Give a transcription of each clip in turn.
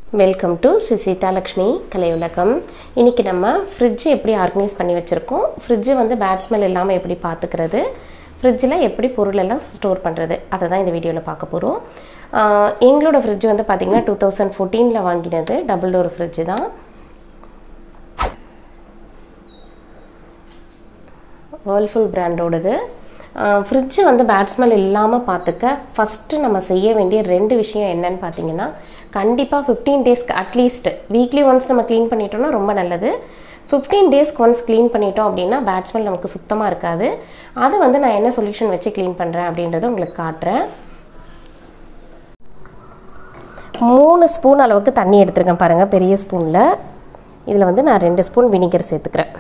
welcome to Sri Seethalakshmi Kalai Ulagam இன்றைக்கி நம்ம fridge எப்படி ஆர்கனைஸ் பண்ணி வச்சுருக்கோம் ஃப்ரிட்ஜை வந்து பேட் ஸ்மெல் இல்லாமல் எப்படி பார்த்துக்கிறது ஃப்ரிட்ஜில் எப்படி பொருள் எல்லாம் ஸ்டோர் பண்ணுறது அதை தான் இந்த வீடியோவில் பார்க்க போகிறோம் எங்களோட ஃப்ரிட்ஜ் வந்து பார்த்திங்கன்னா டூ தௌசண்ட் ஃபோர்டீனில் வாங்கினது டபுள் டோர் ஃப்ரிட்ஜு தான் வேர்ல்ஃபுல் பிராண்டோடது ஃப்ரிட்ஜை வந்து பேட் ஸ்மெல் இல்லாமல் பார்த்துக்க ஃபஸ்ட்டு நம்ம செய்ய வேண்டிய ரெண்டு விஷயம் என்னன்னு பார்த்தீங்கன்னா கண்டிப்பாக ஃபிஃப்டீன் டேஸ்க்கு அட்லீஸ்ட் வீக்லி ஒன்ஸ் நம்ம க்ளீன் பண்ணிட்டோம்னா ரொம்ப நல்லது ஃபிஃப்டீன் டேஸ்க்கு ஒன்ஸ் க்ளீன் பண்ணிட்டோம் அப்படின்னா பேட் ஸ்மெல் நமக்கு சுத்தமாக இருக்காது அதை வந்து நான் என்ன சொல்யூஷன் வச்சு க்ளீன் பண்ணுறேன் அப்படின்றத உங்களுக்கு காட்டுறேன் மூணு ஸ்பூன் அளவுக்கு தண்ணி எடுத்துருக்கேன் பாருங்கள் பெரிய ஸ்பூனில் இதில் வந்து நான் ரெண்டு ஸ்பூன் வினிகர் சேர்த்துக்கிறேன்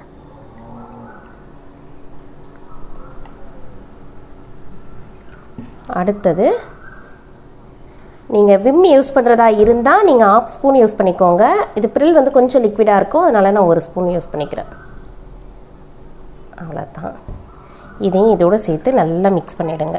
அடுத்தது நீங்கள் விம் யூஸ் பண்ணுறதா இருந்தால் நீங்கள் ஆஃப் ஸ்பூன் யூஸ் பண்ணிக்கோங்க இது ப்ரில் வந்து கொஞ்சம் லிக்விடாக இருக்கும் அதனால் நான் ஒரு ஸ்பூன் யூஸ் பண்ணிக்கிறேன் அவ்வளோதான் இதையும் இதோடு சேர்த்து நல்லா மிக்ஸ் பண்ணிவிடுங்க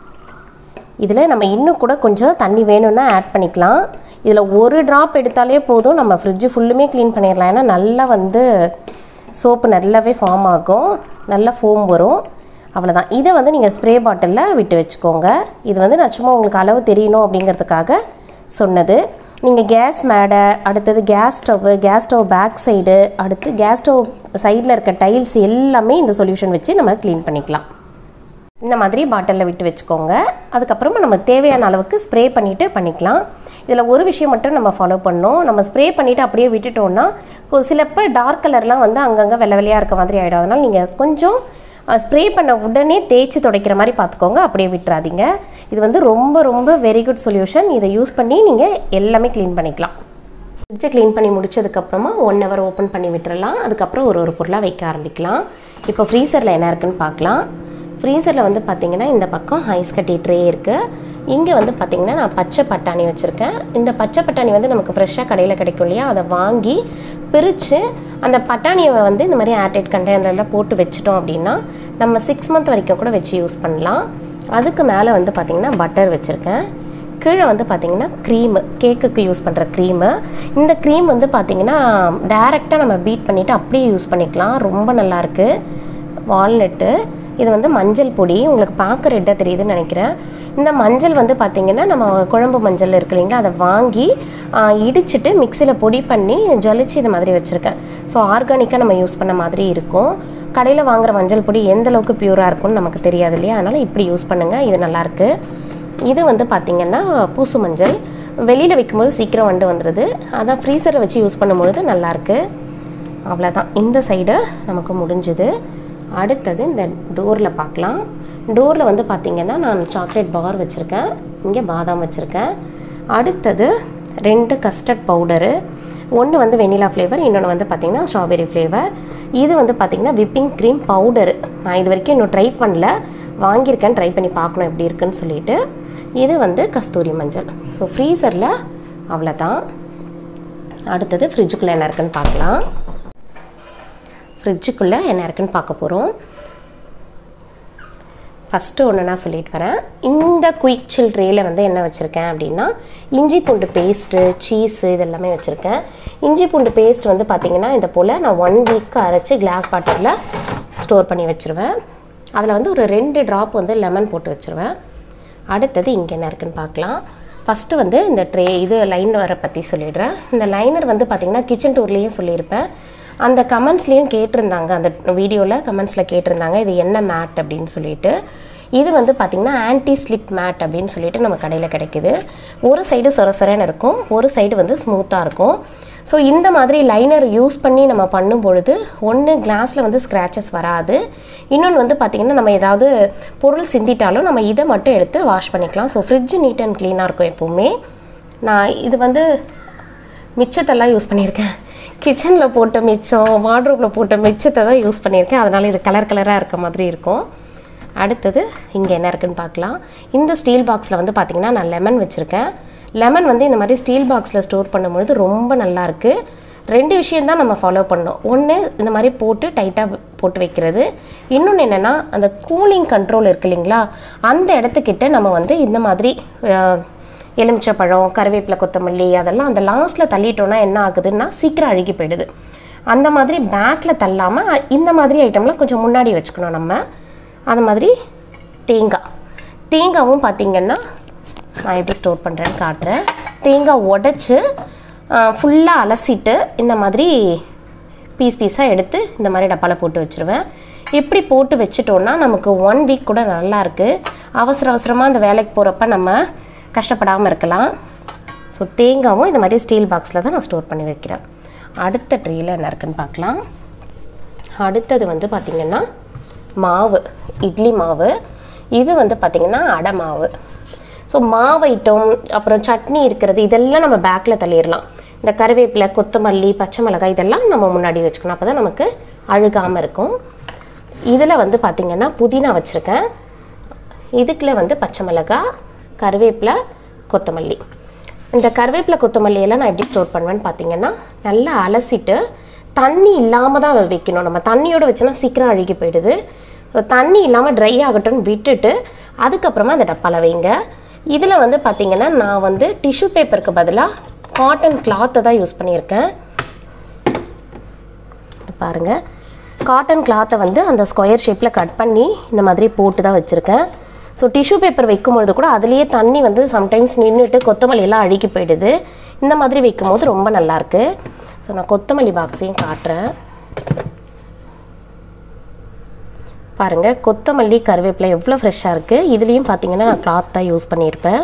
இதில் நம்ம இன்னும் கூட கொஞ்சம் தண்ணி வேணும்னா ஆட் பண்ணிக்கலாம் இதில் ஒரு ட்ராப் எடுத்தாலே போதும் நம்ம ஃப்ரிட்ஜு ஃபுல்லுமே க்ளீன் பண்ணிடலாம் ஏன்னா நல்லா வந்து சோப்பு நல்லாவே ஃபார்ம் ஆகும் நல்லா ஃபோம் வரும் அவ்வளோதான் இதை வந்து நீங்கள் ஸ்ப்ரே பாட்டிலில் விட்டு வச்சுக்கோங்க இது வந்து நான் சும்மா உங்களுக்கு அளவு தெரியணும் அப்படிங்கிறதுக்காக சொன்னது நீங்கள் கேஸ் மேடை அடுத்தது gas stove gas stove back side அடுத்து கேஸ் ஸ்டவ் சைடில் இருக்க டைல்ஸ் எல்லாமே இந்த சொல்யூஷன் வச்சு நம்ம க்ளீன் பண்ணிக்கலாம் இந்த மாதிரி பாட்டிலில் விட்டு வச்சுக்கோங்க அதுக்கப்புறமா நம்ம தேவையான அளவுக்கு ஸ்ப்ரே பண்ணிவிட்டு பண்ணிக்கலாம் இதில் ஒரு விஷயம் மட்டும் நம்ம ஃபாலோ பண்ணோம் நம்ம ஸ்ப்ரே பண்ணிவிட்டு அப்படியே விட்டுட்டோம்னா சிலப்போ டார்க் கலர்லாம் வந்து அங்கங்கே வெள்ளை வெள்ளையாக இருக்க மாதிரி ஆகிடும் அதனால் நீங்கள் கொஞ்சம் ஸ்ப்ரே பண்ண உடனே தேய்ச்சி துடைக்கிற மாதிரி பார்த்துக்கோங்க அப்படியே விட்டுறாதீங்க இது வந்து ரொம்ப ரொம்ப வெரி குட் சொல்யூஷன் இதை யூஸ் பண்ணி நீங்கள் எல்லாமே க்ளீன் பண்ணிக்கலாம் ஃப்ரிட்ஜை க்ளீன் பண்ணி முடிச்சதுக்கப்புறமா ஒன் ஹவர் ஓப்பன் பண்ணி விட்டுறலாம் அதுக்கப்புறம் ஒரு ஒரு பொருளாக வைக்க ஆரம்பிக்கலாம் இப்போ ஃப்ரீசரில் என்ன இருக்குன்னு பார்க்கலாம் ஃப்ரீசரில் வந்து பார்த்திங்கன்னா இந்த பக்கம் ஐஸ் கட்டி ட்ரே இருக்குது இங்கே வந்து பார்த்திங்கன்னா நான் பச்சை பட்டாணி வச்சுருக்கேன் இந்த பச்சை பட்டாணி வந்து நமக்கு ஃப்ரெஷ்ஷாக கடையில் கிடைக்கும் இல்லையா அதை வாங்கி பிரித்து அந்த பட்டாணியை வந்து இந்த மாதிரி ஏர்டைட் கண்டெய்னரில் போட்டு வச்சிட்டோம் அப்படின்னா நம்ம சிக்ஸ் மந்த் வரைக்கும் கூட வச்சு யூஸ் பண்ணலாம் அதுக்கு மேலே வந்து பார்த்திங்கன்னா பட்டர் வச்சுருக்கேன் கீழே வந்து பார்த்திங்கன்னா க்ரீமு கேக்குக்கு யூஸ் பண்ணுற க்ரீமு இந்த க்ரீம் வந்து பார்த்திங்கன்னா டேரெக்டாக நம்ம பீட் பண்ணிவிட்டு அப்படியே யூஸ் பண்ணிக்கலாம் ரொம்ப நல்லாயிருக்கு வால்நட்டு இது வந்து மஞ்சள் பொடி உங்களுக்கு பார்க்க ரெட்டாக தெரியுதுன்னு நினைக்கிறேன் இந்த மஞ்சள் வந்து பார்த்திங்கன்னா நம்ம குழம்பு மஞ்சள் இருக்கு இல்லைங்களா அதை வாங்கி இடிச்சிட்டு மிக்சியில் பொடி பண்ணி ஜொலிச்சு இது மாதிரி வச்சுருக்கேன் ஸோ ஆர்கானிக்காக நம்ம யூஸ் பண்ண மாதிரி இருக்கும் கடையில் வாங்குகிற மஞ்சள் பொடி எந்த அளவுக்கு பியூராக இருக்கும்னு நமக்கு தெரியாது இல்லையா அதனால் இப்படி யூஸ் பண்ணுங்கள் இது நல்லாயிருக்கு இது வந்து பார்த்திங்கன்னா பூசு மஞ்சள் வெளியில் வைக்கும்போது சீக்கிரம் வண்டு வந்துடுது அதான் ஃப்ரீசரை வச்சு யூஸ் பண்ணும்பொழுது நல்லாயிருக்கு அவ்வளோதான் இந்த சைடு நமக்கு முடிஞ்சுது அடுத்தது இந்த டோரில் பார்க்கலாம் டோரில் வந்து பார்த்திங்கன்னா நான் சாக்லேட் பார் வச்சுருக்கேன் இங்கே பாதாம் வச்சுருக்கேன் அடுத்தது ரெண்டு கஸ்டர்ட் பவுடரு ஒன்று வந்து வெனிலா ஃப்ளேவர் இன்னொன்று வந்து பார்த்திங்கன்னா ஸ்ட்ராபெரி ஃப்ளேவர் இது வந்து பார்த்திங்கன்னா விப்பிங் க்ரீம் பவுடரு நான் இது வரைக்கும் இன்னும் ட்ரை பண்ணல வாங்கியிருக்கேன் ட்ரை பண்ணி பார்க்கணும் எப்படி இருக்குன்னு சொல்லிட்டு இது வந்து கஸ்தூரி மஞ்சள் ஸோ ஃப்ரீசரில் அவ்வளோதான் அடுத்தது ஃப்ரிட்ஜுக்குள்ளே என்ன இருக்குன்னு பார்க்கலாம் ஃப்ரிட்ஜுக்குள்ளே என்ன இருக்குன்னு பார்க்க போகிறோம் ஃபஸ்ட்டு ஒன்று நான் சொல்லிட்டு வரேன் இந்த குயிக் சில் ட்ரேயில் வந்து என்ன வச்சுருக்கேன் அப்படின்னா இஞ்சி பூண்டு பேஸ்ட்டு சீஸு இதெல்லாமே வச்சுருக்கேன் இஞ்சி பூண்டு பேஸ்ட் வந்து பார்த்திங்கன்னா இந்த போல் நான் ஒன் வீக் அரைச்சி கிளாஸ் பாட்டிலில் ஸ்டோர் பண்ணி வச்சுருவேன் அதில் வந்து ஒரு ரெண்டு ட்ராப் வந்து லெமன் போட்டு வச்சுருவேன் அடுத்தது இங்கே என்ன இருக்குன்னு பார்க்கலாம் ஃபஸ்ட்டு வந்து இந்த ட்ரே இது லைனரை பற்றி சொல்லிடுறேன் இந்த லைனர் வந்து பார்த்திங்கன்னா கிச்சன் டூர்லேயும் சொல்லியிருப்பேன் அந்த கமெண்ட்ஸ்லேயும் கேட்டிருந்தாங்க அந்த வீடியோவில் கமெண்ட்ஸில் கேட்டிருந்தாங்க இது என்ன மேட் அப்படின்னு சொல்லிட்டு இது வந்து பார்த்திங்கன்னா ஆன்டி ஸ்லிப் மேட் அப்படின்னு சொல்லிட்டு நம்ம கடையில் கிடைக்குது ஒரு சைடு சொரசொரன்னு இருக்கும் ஒரு சைடு வந்து ஸ்மூத்தாக இருக்கும் ஸோ இந்த மாதிரி லைனர் யூஸ் பண்ணி நம்ம பண்ணும் பொழுது ஒன்று கிளாஸில் வந்து ஸ்க்ராச்சஸ் வராது இன்னொன்று வந்து பார்த்திங்கன்னா நம்ம ஏதாவது பொருள் சிந்திட்டாலும் நம்ம இதை மட்டும் எடுத்து வாஷ் பண்ணிக்கலாம் ஸோ ஃப்ரிட்ஜ் நீட் அண்ட் க்ளீனாக இருக்கும் எப்போவுமே நான் இது வந்து மிச்சத்தெல்லாம் யூஸ் பண்ணியிருக்கேன் கிச்சனில் போட்ட மிச்சம் வார்ட்ரோப்பில் போட்ட மிச்சத்தை தான் யூஸ் பண்ணியிருக்கேன் அதனால் இது கலர் கலராக இருக்க மாதிரி இருக்கும் அடுத்தது இங்கே என்ன இருக்குன்னு பார்க்கலாம் இந்த ஸ்டீல் பாக்ஸில் வந்து பார்த்திங்கன்னா நான் லெமன் வச்சுருக்கேன் லெமன் வந்து இந்த மாதிரி ஸ்டீல் பாக்ஸில் ஸ்டோர் பண்ணும்பொழுது ரொம்ப நல்லாயிருக்கு ரெண்டு விஷயம் தான் நம்ம ஃபாலோ பண்ணோம் ஒன்று இந்த மாதிரி போட்டு டைட்டாக போட்டு வைக்கிறது இன்னொன்று என்னென்னா அந்த கூலிங் கண்ட்ரோல் இருக்கு இல்லைங்களா அந்த இடத்துக்கிட்ட நம்ம வந்து இந்த மாதிரி எலுமிச்சப்பழம் கருவேப்பிலை கொத்தமல்லி அதெல்லாம் அந்த லாஸ்ட்டில் தள்ளிட்டோன்னா என்ன ஆகுதுன்னா சீக்கிரம் அழுகி போயிடுது அந்த மாதிரி பேக்கில் தள்ளாமல் இந்த மாதிரி ஐட்டம்லாம் கொஞ்சம் முன்னாடி வச்சுக்கணும் நம்ம அந்த மாதிரி தேங்காய் தேங்காவும் பார்த்திங்கன்னா நான் எப்படி ஸ்டோர் பண்ணுறேன்னு காட்டுறேன் தேங்காய் உடச்சி ஃபுல்லாக அலசிட்டு இந்த மாதிரி பீஸ் பீஸாக எடுத்து இந்த மாதிரி டப்பாவில் போட்டு வச்சுருவேன் எப்படி போட்டு வச்சுட்டோன்னா நமக்கு ஒன் வீக் கூட நல்லா இருக்குது அவசர அவசரமாக அந்த வேலைக்கு போகிறப்ப நம்ம கஷ்டப்படாமல் இருக்கலாம் ஸோ தேங்காவும் இந்த மாதிரி ஸ்டீல் பாக்ஸில் தான் நான் ஸ்டோர் பண்ணி வைக்கிறேன் அடுத்த ட்ரீயில் என்ன இருக்குன்னு பார்க்கலாம் அடுத்தது வந்து பார்த்திங்கன்னா மாவு இட்லி மாவு இது வந்து பார்த்திங்கன்னா அடை மாவு ஸோ மாவு ஐட்டம் அப்புறம் சட்னி இருக்கிறது இதெல்லாம் நம்ம பேக்கில் தள்ளிடலாம் இந்த கருவேப்பிலை கொத்தமல்லி பச்சை மிளகாய் இதெல்லாம் நம்ம முன்னாடி வச்சுக்கணும் அப்போ தான் நமக்கு அழுகாமல் இருக்கும் இதில் வந்து பார்த்திங்கன்னா புதினா வச்சுருக்கேன் இதுக்குள்ள வந்து பச்சை மிளகாய் கருவேப்பிலை கொத்தமல்லி இந்த கருவேப்பிலை கொத்தமல்லி எல்லாம் நான் எப்படி ஸ்டோர் பண்ணுவேன்னு பார்த்தீங்கன்னா நல்லா அலசிட்டு தண்ணி இல்லாமல் தான் வைக்கணும் நம்ம தண்ணியோடு வச்சோன்னா சீக்கிரம் அழுகி போயிடுது ஸோ தண்ணி இல்லாமல் ட்ரை ஆகட்டும்னு விட்டுட்டு அதுக்கப்புறமா அந்த டப்பாவில் வைங்க இதில் வந்து பார்த்திங்கன்னா நான் வந்து டிஷ்யூ பேப்பருக்கு பதிலாக காட்டன் கிளாத்தை தான் யூஸ் பண்ணியிருக்கேன் பாருங்கள் காட்டன் கிளாத்தை வந்து அந்த ஸ்கொயர் ஷேப்பில் கட் பண்ணி இந்த மாதிரி போட்டு தான் வச்சுருக்கேன் ஸோ டிஷ்யூ பேப்பர் வைக்கும்பொழுது கூட அதுலேயே தண்ணி வந்து சம்டைம்ஸ் நின்றுட்டு கொத்தமல்லி எல்லாம் அழுகி போயிடுது இந்த மாதிரி வைக்கும்போது ரொம்ப நல்லாயிருக்கு ஸோ நான் கொத்தமல்லி பாக்ஸையும் காட்டுறேன் பாருங்கள் கொத்தமல்லி கருவேப்பிலை எவ்வளோ ஃப்ரெஷ்ஷாக இருக்குது இதுலேயும் பார்த்தீங்கன்னா நான் கிளாத் தான் யூஸ் பண்ணியிருப்பேன்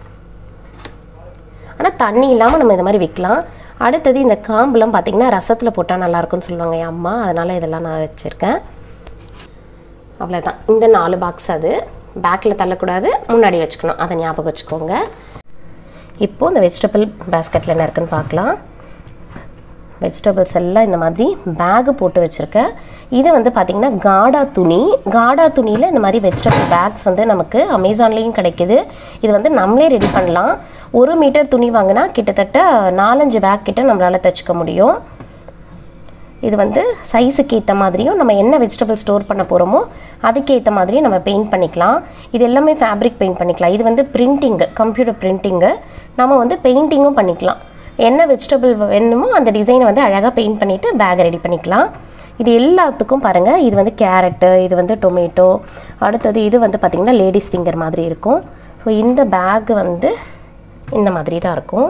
ஆனால் தண்ணி இல்லாமல் நம்ம இந்த மாதிரி வைக்கலாம் அடுத்தது இந்த காம்புலாம் பார்த்திங்கன்னா ரசத்தில் போட்டால் நல்லாயிருக்கும்னு சொல்லுவாங்க என் அம்மா அதனால் இதெல்லாம் நான் வச்சுருக்கேன் அவ்வளோதான் இந்த நாலு பாக்ஸ் அது பேக்கில் தள்ளக்கூடாது முன்னாடி வச்சுக்கணும் அதை ஞாபகம் வச்சுக்கோங்க இப்போது இந்த வெஜிடபிள் பேஸ்கெட்டில் என்ன இருக்குன்னு பார்க்கலாம் வெஜிடபிள்ஸ் எல்லாம் இந்த மாதிரி பேகு போட்டு வச்சுருக்கேன் இது வந்து பார்த்திங்கன்னா காடா துணி காடா துணியில் இந்த மாதிரி வெஜிடபிள் பேக்ஸ் வந்து நமக்கு அமேசான்லேயும் கிடைக்கிது இது வந்து நம்மளே ரெடி பண்ணலாம் ஒரு மீட்டர் துணி வாங்கினா கிட்டத்தட்ட நாலஞ்சு பேக் கிட்ட நம்மளால் தைச்சிக்க முடியும் இது வந்து சைஸுக்கு ஏற்ற மாதிரியும் நம்ம என்ன வெஜிடபிள் ஸ்டோர் பண்ண போகிறோமோ அதுக்கேற்ற மாதிரியும் நம்ம பெயிண்ட் பண்ணிக்கலாம் இது எல்லாமே ஃபேப்ரிக் பெயிண்ட் பண்ணிக்கலாம் இது வந்து பிரிண்டிங்கு கம்ப்யூட்டர் பிரிண்டிங்கு நம்ம வந்து பெயிண்டிங்கும் பண்ணிக்கலாம் என்ன வெஜிடபிள் வேணுமோ அந்த டிசைனை வந்து அழகாக பெயிண்ட் பண்ணிவிட்டு பேக் ரெடி பண்ணிக்கலாம் இது எல்லாத்துக்கும் பாருங்கள் இது வந்து கேரட்டு இது வந்து டொமேட்டோ அடுத்தது இது வந்து பார்த்திங்கன்னா லேடிஸ் ஃபிங்கர் மாதிரி இருக்கும் ஸோ இந்த பேக் வந்து இந்த மாதிரி தான் இருக்கும்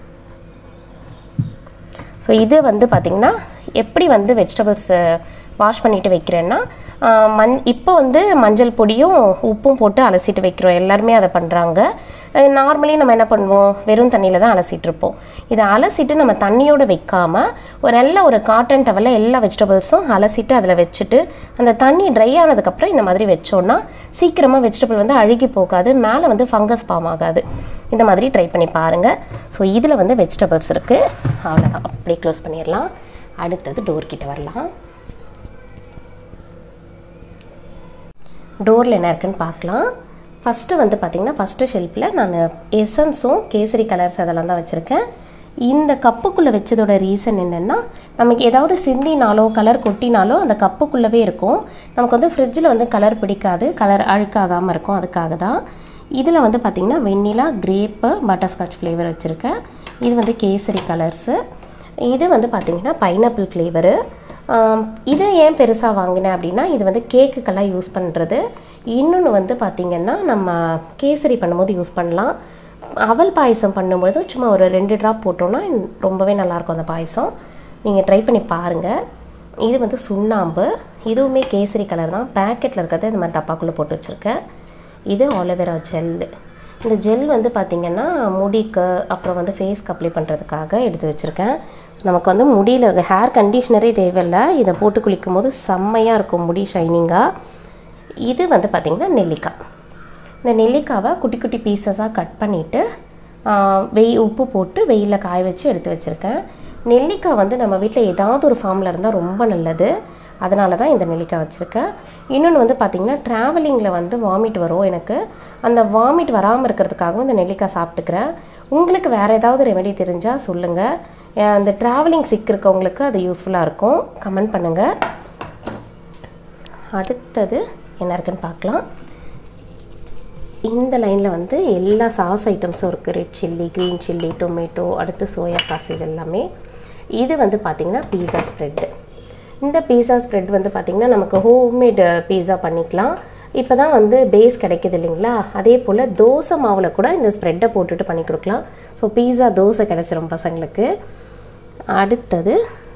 ஸோ இது வந்து பார்த்திங்கன்னா எப்படி வந்து வெஜிடபிள்ஸ் வாஷ் பண்ணிட்டு வைக்கிறேன்னா ஆஹ் மண் இப்போ வந்து மஞ்சள் பொடியும் உப்பும் போட்டு அலசிட்டு வைக்கிறோம் எல்லாருமே அதை பண்ணுறாங்க நார்மலி நம்ம என்ன பண்ணுவோம் வெறும் தண்ணியில் தான் அலசிட்டு இருப்போம் இதை அலசிட்டு நம்ம தண்ணியோடு வைக்காம ஒரு நல்ல ஒரு காட்டன் டவலில் எல்லா வெஜிடபிள்ஸும் அலசிட்டு அதில் வச்சுட்டு அந்த தண்ணி ட்ரை ஆனதுக்கப்புறம் இந்த மாதிரி வச்சோன்னா சீக்கிரமாக வெஜிடபிள் வந்து அழுகி போகாது மேலே வந்து ஃபங்கஸ் ஃபார்ம் ஆகாது இந்த மாதிரி ட்ரை பண்ணி பாருங்கள் ஸோ இதில் வந்து வெஜிடபிள்ஸ் இருக்குது அவ்வளோதான் அப்படியே க்ளோஸ் பண்ணிடலாம் அடுத்தது டோர் கிட்ட வரலாம் டோரில் என்ன இருக்குன்னு பார்க்கலாம் ஃபஸ்ட்டு வந்து பார்த்திங்கன்னா ஃபஸ்ட்டு ஷெல்ஃபில் நான் எசன்ஸும் கேசரி கலர்ஸ் அதெல்லாம் தான் வச்சுருக்கேன் இந்த கப்புக்குள்ளே வச்சதோட ரீசன் என்னென்னா நமக்கு ஏதாவது சிந்தினாலோ கலர் கொட்டினாலோ அந்த கப்புக்குள்ளவே இருக்கும் நமக்கு வந்து ஃப்ரிட்ஜில் வந்து கலர் பிடிக்காது கலர் அழுக்காகாமல் இருக்கும் அதுக்காக தான் இதில் வந்து பார்த்திங்கன்னா வெண்ணிலா கிரேப்பு பட்டர்ஸ்காட்ச் ஃப்ளேவர் வச்சுருக்கேன் இது வந்து கேசரி கலர்ஸு இது வந்து பார்த்திங்கன்னா பைனாப்பிள் ஃப்ளேவரு இது ஏன் பெருசாக வாங்கினேன் அப்படின்னா இது வந்து கேக்குக்கெல்லாம் யூஸ் பண்ணுறது இன்னொன்று வந்து பார்த்திங்கன்னா நம்ம கேசரி பண்ணும்போது யூஸ் பண்ணலாம் அவல் பாயசம் பண்ணும்போது சும்மா ஒரு ரெண்டு ட்ராப் போட்டோன்னா இந்த- ரொம்பவே நல்லாயிருக்கும் அந்த பாயசம் நீங்கள் ட்ரை பண்ணி பாருங்கள் இது வந்து சுண்ணாம்பு இதுவுமே கேசரி கலர் தான் பேக்கெட்டில் இருக்கிறத இந்த மாதிரி டப்பாக்குள்ளே போட்டு வச்சுருக்கேன் இது ஆலோவேரா ஜெல் இந்த ஜெல் வந்து பார்த்திங்கன்னா முடிக்கு அப்புறம் வந்து ஃபேஸ்க்கு அப்ளை பண்ணுறதுக்காக எடுத்து வச்சுருக்கேன் நமக்கு வந்து முடியில் ஹேர் கண்டிஷ்னரே தேவையில்லை இதை போட்டு குளிக்கும் போது செம்மையாக இருக்கும் முடி ஷைனிங்காக இது வந்து பார்த்திங்கன்னா நெல்லிக்காய் இந்த நெல்லிக்காவை குட்டி குட்டி பீசஸாக கட் பண்ணிவிட்டு வெய் உப்பு போட்டு வெயிலில் காய வச்சு எடுத்து வச்சுருக்கேன் நெல்லிக்காய் வந்து நம்ம வீட்டில் ஏதாவது ஒரு ஃபார்மில் இருந்தால் ரொம்ப நல்லது அதனால தான் இந்த நெல்லிக்காய் வச்சுருக்கேன் இன்னொன்று வந்து பார்த்திங்கன்னா ட்ராவலிங்கில் வந்து வாமிட் வரும் எனக்கு அந்த வாமிட் வராமல் இருக்கிறதுக்காகவும் இந்த நெல்லிக்காய் சாப்பிட்டுக்கிறேன் உங்களுக்கு வேறு ஏதாவது ரெமெடி தெரிஞ்சால் சொல்லுங்கள் அந்த ட்ராவலிங் சிக் இருக்கவங்களுக்கு அது யூஸ்ஃபுல்லாக இருக்கும் கமெண்ட் பண்ணுங்கள் அடுத்தது என்ன இருக்குன்னு பார்க்கலாம் இந்த லைனில் வந்து எல்லா சாஸ் ஐட்டம்ஸும் இருக்குது red chilli green chilli tomato அடுத்து சோயா சாஸ் இது எல்லாமே இது வந்து பார்த்திங்கன்னா பீஸா ஸ்ப்ரெட்டு இந்த பீஸா ஸ்ப்ரெட் வந்து பார்த்திங்கன்னா நமக்கு ஹோம்மேடு பீஸா பண்ணிக்கலாம் இப்போ தான் வந்து பேஸ் கிடைக்குது இல்லைங்களா அதே போல் தோசை மாவில் கூட இந்த ஸ்ப்ரெட்டை போட்டுட்டு பண்ணி கொடுக்கலாம் ஸோ பீஸா தோசை கிடச்சிரும் பசங்களுக்கு அடுத்தது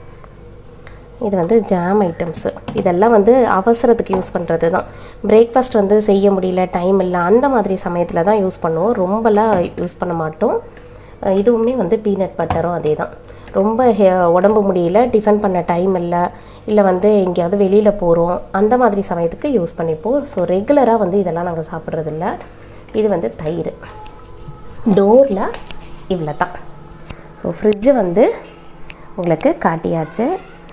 இது வந்து ஜாம் ஐட்டம்ஸு இதெல்லாம் வந்து அவசரத்துக்கு யூஸ் பண்ணுறது தான் பிரேக்ஃபாஸ்ட் வந்து செய்ய முடியல டைம் இல்லை அந்த மாதிரி சமயத்தில் தான் யூஸ் பண்ணுவோம் ரொம்பலாம் யூஸ் பண்ண மாட்டோம் அஹ் இதுவுமே வந்து பீனட் பட்டரும் அதே தான் ரொம்ப ஹெ- உடம்பு முடியல டிஃபன் பண்ண டைம் இல்லை இல்லை வந்து எங்கேயாவது வெளியில் போகிறோம் அந்த மாதிரி சமயத்துக்கு யூஸ் பண்ணிப்போம் ஸோ ரெகுலராக வந்து இதெல்லாம் நாங்கள் சாப்பிட்றதில்ல இது வந்து தயிர் டோரில் இவ்வளோ தான் ஸோ ஃப்ரிட்ஜு வந்து உங்களுக்கு காட்டியாச்சு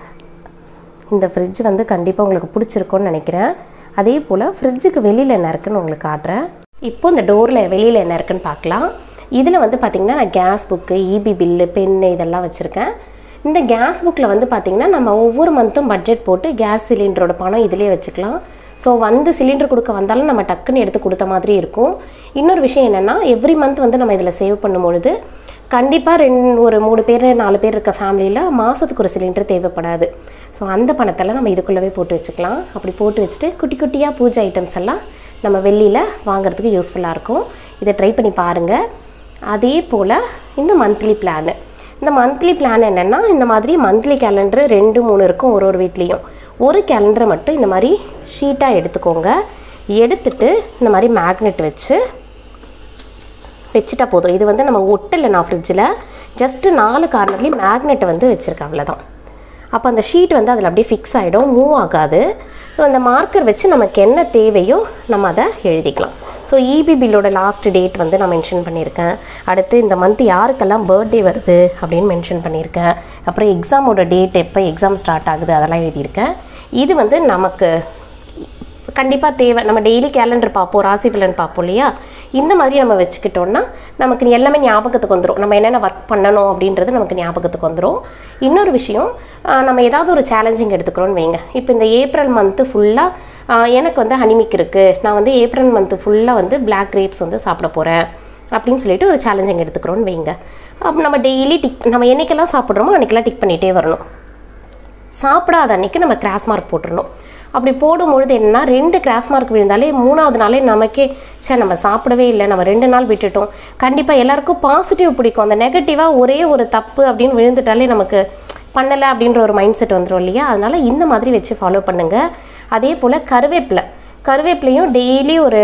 இந்த ஃப்ரிட்ஜ் வந்து கண்டிப்பாக உங்களுக்கு பிடிச்சிருக்கும்னு நினைக்கிறேன் அதே போல் ஃப்ரிட்ஜுக்கு வெளியில் என்ன இருக்குன்னு உங்களுக்கு காட்டுறேன் இப்போ இந்த டோரில் வெளியில் என்ன இருக்குன்னு பார்க்கலாம் இதில் வந்து பார்த்திங்கன்னா நான் gas book EB bill pen இதெல்லாம் வச்சுருக்கேன் இந்த கேஸ் புக்கில் வந்து பார்த்திங்கன்னா நம்ம ஒவ்வொரு மந்த்தும் பட்ஜெட் போட்டு கேஸ் சிலிண்டரோட பணம் இதிலே வச்சுக்கலாம் ஸோ வந்து சிலிண்டர் கொடுக்க வந்தாலும் நம்ம டக்குன்னு எடுத்து கொடுத்த மாதிரி இருக்கும் இன்னொரு விஷயம் என்னென்னா எவ்ரி மந்த் வந்து நம்ம இதில் சேவ் பண்ணும்பொழுது கண்டிப்பாக ரெண்டு ஒரு மூணு பேர் நாலு பேர் இருக்க ஃபேமிலியில் மாதத்துக்கு ஒரு சிலிண்டர் தேவைப்படாது ஸோ அந்த பணத்தெல்லாம் நம்ம இதுக்குள்ளவே போட்டு வச்சுக்கலாம் அப்படி போட்டு வச்சுட்டு குட்டி குட்டியாக பூஜை ஐட்டம்ஸ் எல்லாம் நம்ம வெளியில் வாங்குறதுக்கு யூஸ்ஃபுல்லாக இருக்கும் இதை ட்ரை பண்ணி பாருங்கள் அதே போல் இந்த மந்த்லி பிளானு இந்த மந்த்லி பிளான் என்னென்னா இந்த மாதிரி மந்த்லி கேலண்டர் ரெண்டு மூணு இருக்கும் ஒரு ஒரு வீட்லேயும் ஒரு கேலண்டரை மட்டும் இந்த மாதிரி ஷீட்டாக எடுத்துக்கோங்க எடுத்துட்டு இந்த மாதிரி மேக்னெட் வச்சு வச்சுட்டா போதும் இது வந்து நம்ம ஒட்டலை நான் ஃப்ரிட்ஜில் ஜஸ்ட்டு நாலு கார்னர்லேயும் மேக்னெட்டை வந்து வச்சுருக்கேன் அவ்வளோதான் அப்போ அந்த ஷீட் வந்து அதில் அப்படியே ஃபிக்ஸ் ஆகிடும் மூவ் ஆகாது ஸோ அந்த மார்க்கர் வச்சு நமக்கு என்ன தேவையோ நம்ம அதை எழுதிக்கலாம் ஸோ இபி பில்லோட லாஸ்ட் டேட் வந்து நான் மென்ஷன் பண்ணியிருக்கேன் அடுத்து இந்த மந்த் யாருக்கெல்லாம் பர்த்டே வருது அப்படின்னு மென்ஷன் பண்ணியிருக்கேன் அப்புறம் எக்ஸாமோட டேட் எப்போ எக்ஸாம் ஸ்டார்ட் ஆகுது அதெல்லாம் எழுதியிருக்கேன் இது வந்து நமக்கு கண்டிப்பாக தேவை நம்ம டெய்லி கேலண்டர் பார்ப்போம் ராசி பலன் பார்ப்போம் இல்லையா இந்த மாதிரி நம்ம வச்சுக்கிட்டோம்னா நமக்கு எல்லாமே ஞாபகத்துக்கு வந்துடும் நம்ம என்னென்ன ஒர்க் பண்ணணும் அப்படின்றது நமக்கு ஞாபகத்துக்கு வந்துடும் இன்னொரு விஷயம் ஆஹ் நம்ம ஏதாவது ஒரு சேலஞ்சிங் எடுத்துக்கிறோன்னு வைங்க இப்போ இந்த ஏப்ரல் மந்த்து ஃபுல்லாக எனக்கு வந்து ஹனிமிக் இருக்குது நான் வந்து ஏப்ரல் மந்த்து ஃபுல்லாக வந்து பிளாக் கிரேப்ஸ் வந்து சாப்பிட போகிறேன் அப்படின்னு சொல்லிட்டு ஒரு சேலஞ்சிங் எடுத்துக்கிறோன்னு வைங்க அப்போ நம்ம டெய்லி டிக் நம்ம என்னைக்கெல்லாம் சாப்பிட்றோமோ அன்றைக்கெல்லாம் டிக் பண்ணிகிட்டே வரணும் சாப்பிடாத அன்னைக்கு நம்ம கிராஸ் மார்க் போட்டுடணும் அப்படி போடும்பொழுது என்னன்னா ரெண்டு கிராஸ் மார்க் விழுந்தாலே மூணாவது நாளே நமக்கே சே நம்ம சாப்பிடவே இல்லை நம்ம ரெண்டு நாள் விட்டுட்டோம் கண்டிப்பாக எல்லாருக்கும் பாசிட்டிவ் பிடிக்கும் அந்த நெகட்டிவாக ஒரே ஒரு தப்பு அப்படின்னு விழுந்துட்டாலே நமக்கு பண்ணலை அப்படின்ற ஒரு மைண்ட் செட் வந்துடும் இல்லையா அதனால் இந்த மாதிரி வச்சு ஃபாலோ பண்ணுங்கள் அதே போல் கருவேப்பிலை கருவேப்பிலையும் டெய்லி ஒரு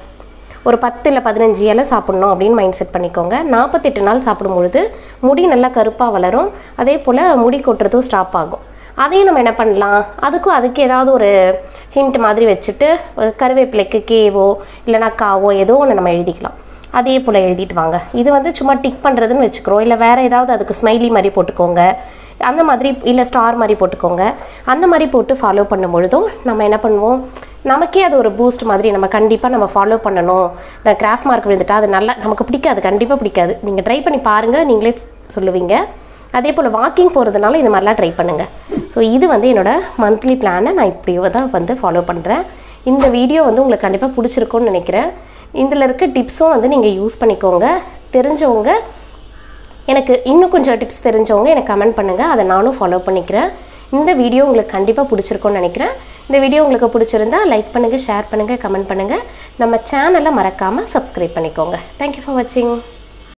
ஒரு பத்து இல்லை பதினஞ்சு இலை சாப்பிட்ணும் அப்படின்னு மைண்ட் செட் பண்ணிக்கோங்க நாற்பத்தெட்டு நாள் சாப்பிடும்பொழுது முடி நல்லா கருப்பாக வளரும் அதே போல் முடி கொட்டுறதும் ஸ்டாப் ஆகும் அதையும் நம்ம என்ன பண்ணலாம் அதுக்கும் அதுக்கு ஏதாவது ஒரு ஹிண்ட் மாதிரி வச்சுட்டு ஒரு கருவேப்பிலைக்கு கேவோ இல்லைனா காவோ ஏதோ ஒன்று நம்ம எழுதிக்கலாம் அதே போல் எழுதிட்டு வாங்க இது வந்து சும்மா டிக் பண்ணுறதுன்னு வச்சுக்கிறோம் இல்லை வேறு ஏதாவது அதுக்கு ஸ்மைலி மாதிரி போட்டுக்கோங்க அந்த மாதிரி இல்லை ஸ்டார் மாதிரி போட்டுக்கோங்க அந்த மாதிரி போட்டு ஃபாலோ பண்ணும் பொழுதும் நம்ம என்ன பண்ணுவோம் நமக்கே அது ஒரு பூஸ்ட் மாதிரி நம்ம கண்டிப்பாக நம்ம ஃபாலோ பண்ணணும் நான் கிராஸ் மார்க் விழுந்துட்டா அது நல்லா நமக்கு பிடிக்காது கண்டிப்பாக பிடிக்காது நீங்கள் ட்ரை பண்ணி பாருங்கள் நீங்களே சொல்லுவீங்க அதே போல் வாக்கிங் போகிறதுனால இந்த மாதிரிலாம் ட்ரை பண்ணுங்கள் ஸோ இது வந்து என்னோட மந்த்லி பிளானை நான் இப்படி தான் வந்து ஃபாலோ பண்ணுறேன் இந்த வீடியோ வந்து உங்களுக்கு கண்டிப்பாக பிடிச்சிருக்கும்னு நினைக்கிறேன் இதில் இருக்க டிப்ஸும் வந்து நீங்கள் யூஸ் பண்ணிக்கோங்க தெரிஞ்சவங்க எனக்கு இன்னும் கொஞ்சம் டிப்ஸ் தெரிஞ்சவங்க எனக்கு கமெண்ட் பண்ணுங்கள் அதை நானும் ஃபாலோ பண்ணிக்கிறேன் இந்த வீடியோ உங்களுக்கு கண்டிப்பாக பிடிச்சிருக்கும்னு நினைக்கிறேன் இந்த வீடியோ உங்களுக்கு பிடிச்சிருந்தா லைக் பண்ணுங்கள் ஷேர் பண்ணுங்கள் கமெண்ட் பண்ணுங்கள் நம்ம சேனலை மறக்காமல் சப்ஸ்கிரைப் பண்ணிக்கோங்க தேங்க்யூ ஃபார் வாட்சிங்